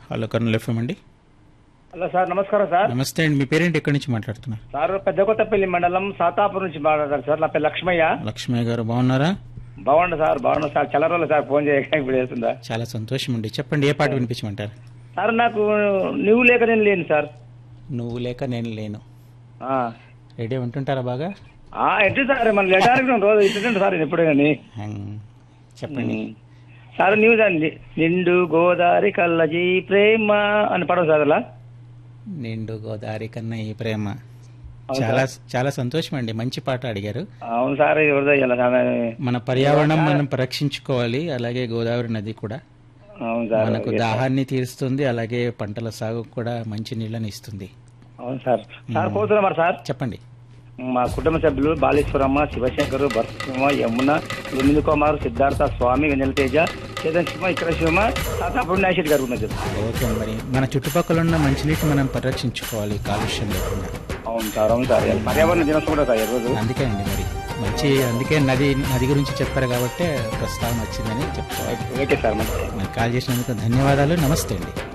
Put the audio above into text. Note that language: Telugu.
హలో కర్నూలు ఎఫ్ఎం అండి హలో సార్ నమస్కారం సార్ నమస్తే అండి మీ పేరేంటి ఎక్కడి నుంచి మాట్లాడుతున్నారు సార్ పెద్ద కొత్తపల్లి మండలం సాతాపూర్ నుంచి మాట్లాడతారు సార్ నా పేరు లక్ష్మయ్య లక్ష్మయ్య గారు బాగున్నారా బాగుండు సార్ బాగుండు సార్ చాలా రోజులు సార్ ఫోన్ చేయక ఇప్పుడు చేస్తుందా చాలా సంతోషం అండి చెప్పండి ఏ పాట వినిపించమంటారు సార్ నాకు నువ్వు లేక నేను లేను సార్ నువ్వు లేక నేను లేను ఆ. రెడీ ఉంటుంటారా బాగా ఆ, ఎట్టు సార్ మన లెటారికి రోజు ఇస్తుంటే సార్ నేను ఎప్పుడు కానీ హం, చెప్పండి సార్ న్యూస్ అండి నిండు గోదావరి కల్లజీ ప్రేమ అని పడవు సార్ అలా నిండు గోదావరి కన్నా ఈ ప్రేమ అవును చాలా చాలా సంతోషం అండి మంచి పాట అడిగారు అవును సార్ ఎవరిదో ఇలా సార్ మన పర్యావరణం మనం పరిరక్షించుకోవాలి అలాగే గోదావరి నది కూడా అవును సార్ మనకు దాహాన్ని తీరుస్తుంది అలాగే పంటల సాగు కూడా మంచి నీళ్ళని ఇస్తుంది అవును సార్ సార్ కోరుతున్నా మరి సార్ చెప్పండి మా కుటుంబ సభ్యులు బాలేశ్వరమ్మ శివశంకరు భరతసింహ యమున వినిల్ కుమార్ సిద్ధార్థ స్వామి వెన్నెల తేజ చేతన్ సింహ ఇక్కడ శివమ తాత పుణ్యాశెట్టి గారు ఉన్నారు సార్. ఓకే మరి మన చుట్టుపక్కల ఉన్న మంచినీటి మనం పరిరక్షించుకోవాలి కాలుష్యం లేకుండా అవును సార్ అవును సార్ పర్యావరణ దినోత్సవం కూడా సార్ ఈరోజు అందుకే అండి మరి మంచి అందుకే నది నది గురించి చెప్పారు కాబట్టి ప్రస్తావన వచ్చిందని చెప్పుకోవాలి ఓకే సార్ మంచిది మరి కాల్ చేసినందుకు ధన్యవాదాలు నమస్తే అండి